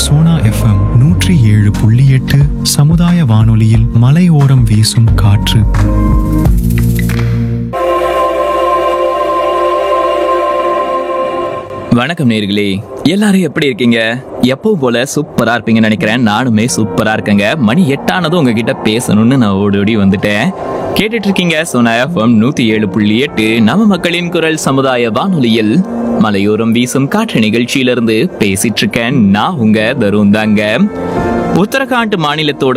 Sona FM நூற்றி ஏழு புள்ளி எட்டு சமுதாய வானொலியில் மலையோரம் வீசும் காற்று வணக்கம் நேர்களே எல்லாரும் எப்படி இருக்கீங்க எப்பவும் போல சூப்பரா இருப்பீங்கன்னு நினைக்கிறேன் நானுமே சூப்பரா இருக்கேங்க மணி எட்டானதும் உங்ககிட்ட பேசணும்னு நான் ஓடி ஓடி வந்துட்டேன் கேட்டுட்டு இருக்கீங்க சோனா எஃப்எம் நூத்தி ஏழு புள்ளி எட்டு நம்ம மக்களின் குரல் சமுதாய வானொலியில் மலையோரம் வீசும் காற்று நிகழ்ச்சியிலிருந்து பேசிட்டு இருக்கேன் நான் உங்க தருண் தாங்க உத்தரகாண்ட் மாநிலத்தோட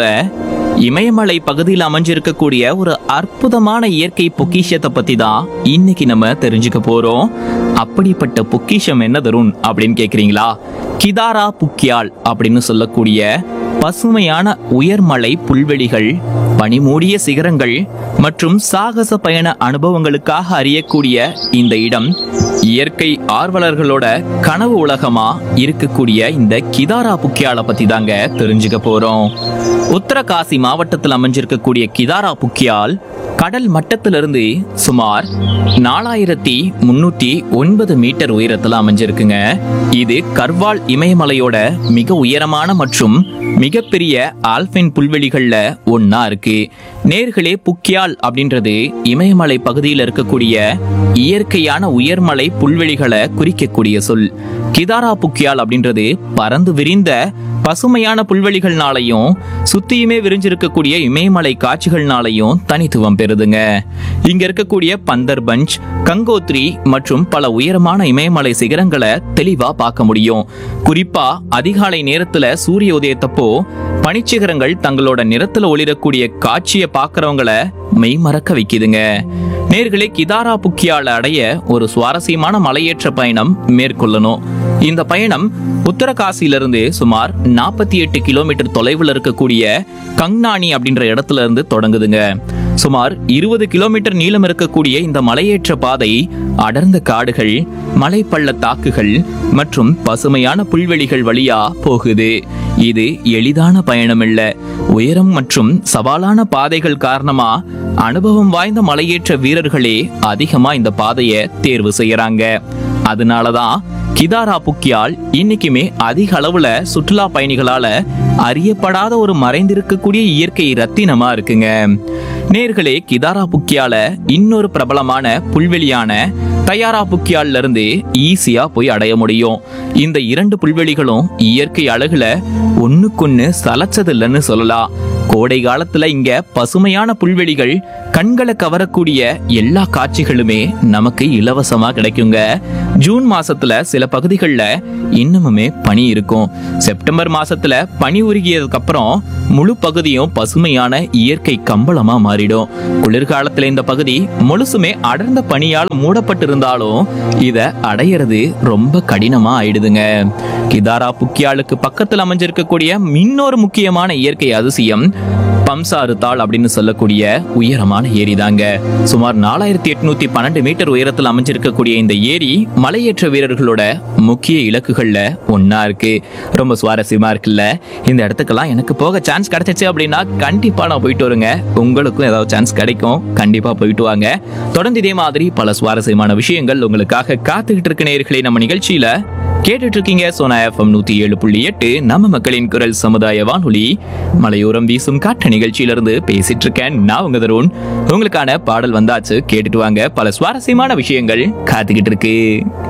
இமயமலை பகுதியில் அமைஞ்சிருக்கக்கூடிய ஒரு அற்புதமான இயற்கை பொக்கிஷத்தை பத்தி தான் இன்னைக்கு நம்ம தெரிஞ்சுக்க போறோம் அப்படிப்பட்ட பொக்கிஷம் என்ன தருண் அப்படின்னு கேக்குறீங்களா கிதாரா புக்கியால் அப்படின்னு சொல்லக்கூடிய பசுமையான உயர்மலை புல்வெளிகள் பனிமூடிய சிகரங்கள் மற்றும் சாகச பயண அனுபவங்களுக்காக அறியக்கூடிய இந்த இடம் இயற்கை ஆர்வலர்களோட கனவு உலகமா இருக்கக்கூடிய இந்த கிதாரா புக்கியால பத்தி தாங்க தெரிஞ்சுக்க போறோம் உத்தரகாசி மாவட்டத்தில் அமைஞ்சிருக்கக்கூடிய கிதாரா புக்கியால் கடல் மட்டத்திலிருந்து சுமார் நாலாயிரத்தி முன்னூத்தி ஒன்பது மீட்டர் உயரத்துல அமைஞ்சிருக்குங்க இது கர்வால் இமயமலையோட மிக உயரமான மற்றும் மிகப்பெரிய ஆல்பின் புல்வெளிகள்ல ஒண்ணா இருக்கு நேர்களே புக்கியால் அப்படின்றது இமயமலை பகுதியில் இருக்கக்கூடிய இயற்கையான உயர்மலை புல்வெளிகளை குறிக்கக்கூடிய சொல் கிதாரா புக்கியால் அப்படின்றது பறந்து விரிந்த பசுமையான புல்வெளிகள்னாலையும் சுத்தியுமே விரிஞ்சிருக்கக்கூடிய இமயமலை காட்சிகள்னாலையும் தனித்துவம் பெறுதுங்க இங்க இருக்கக்கூடிய பந்தர்பஞ்ச் கங்கோத்ரி மற்றும் பல உயரமான இமயமலை சிகரங்களை தெளிவா பார்க்க முடியும் குறிப்பா அதிகாலை நேரத்துல சூரிய உதயத்தப்போ பனிச்சிகரங்கள் தங்களோட நிறத்துல ஒளிரக்கூடிய காட்சியை பார்க்கறவங்கள மெய்மறக்க வைக்குதுங்க நேர்களே கிதாரா புக்கியால அடைய ஒரு சுவாரஸ்யமான மலையேற்ற பயணம் மேற்கொள்ளணும் இந்த பயணம் உத்தரகாசியிலிருந்து சுமார் நாற்பத்தி எட்டு கிலோமீட்டர் தொலைவில் இருக்கக்கூடிய கங்னானி அப்படின்ற இடத்துல இருந்து தொடங்குதுங்க சுமார் இருபது கிலோமீட்டர் நீளம் இருக்கக்கூடிய இந்த மலையேற்ற பாதை அடர்ந்த காடுகள் மலைப்பள்ளத்தாக்குகள் மற்றும் பசுமையான புல்வெளிகள் வழியா போகுது இது எளிதான பயணம் இல்ல உயரம் மற்றும் சவாலான பாதைகள் காரணமா அனுபவம் வாய்ந்த மலையேற்ற வீரர்களே அதிகமா இந்த பாதையை தேர்வு செய்யறாங்க அதனாலதான் கிதாரா புக்கியால் இன்னைக்குமே அதிக அளவுல சுற்றுலா பயணிகளால அறியப்படாத ஒரு மறைந்திருக்கக்கூடிய இயற்கை ரத்தினமா இருக்குங்க நேர்களே கிதாரா புக்கியால இன்னொரு பிரபலமான புல்வெளியான தயாரா புக்கியால்ல இருந்து ஈஸியா போய் அடைய முடியும் இந்த இரண்டு புல்வெளிகளும் இயற்கை அழகுல ஒண்ணுக்கொன்னு சலச்சதில்லைன்னு சொல்லலாம் கோடை காலத்துல இங்க பசுமையான புல்வெளிகள் கண்களை கவரக்கூடிய எல்லா காட்சிகளுமே நமக்கு இலவசமா கிடைக்குங்க ஜூன் மாசத்துல சில பகுதிகளில் இன்னமுமே பனி இருக்கும் செப்டம்பர் மாசத்துல பனி உருகியதுக்கு அப்புறம் முழு பகுதியும் பசுமையான இயற்கை கம்பளமா மாறிடும் குளிர்காலத்துல இந்த பகுதி முழுசுமே அடர்ந்த பனியால் மூடப்பட்டிருந்தாலும் இத அடையிறது ரொம்ப கடினமா ஆயிடுதுங்க கிதாரா புக்கியாலுக்கு பக்கத்தில் அமைஞ்சிருக்கக்கூடிய இன்னொரு முக்கியமான இயற்கை அதிசயம் பம்சாறு தாள் அப்படின்னு சொல்லக்கூடிய உயரமான ஏரி தாங்க சுமார் நாலாயிரத்தி எட்நூத்தி பன்னெண்டு மீட்டர் உயரத்தில் அமைஞ்சிருக்கக்கூடிய இந்த ஏரி மலையேற்ற வீரர்களோட முக்கிய இலக்குகள்ல ஒண்ணா இருக்கு ரொம்ப சுவாரஸ்யமா இருக்குல்ல இந்த இடத்துக்கெல்லாம் எனக்கு போக சான்ஸ் கிடைச்சிச்சு அப்படின்னா கண்டிப்பா நான் போயிட்டு வருங்க உங்களுக்கும் ஏதாவது சான்ஸ் கிடைக்கும் கண்டிப்பா போயிட்டு வாங்க தொடர்ந்து இதே மாதிரி பல சுவாரஸ்யமான விஷயங்கள் உங்களுக்காக காத்துக்கிட்டு இருக்க நேயர்களே நம்ம நிகழ்ச்சியில கேட்டுட்டு இருக்கீங்க சோனா எஃப்எம் நூத்தி ஏழு புள்ளி எட்டு நம்ம மக்களின் குரல் சமுதாய வானொலி மலையோரம் வீசும் காற்று நிகழ்ச்சியிலிருந்து பேசிட்டு இருக்கேன் நான் உங்க தருண் உங்களுக்கான பாடல் வந்தாச்சு கேட்டுட்டு வாங்க பல சுவாரஸ்யமான விஷயங்கள் காத்துக்கிட்டு இருக்கு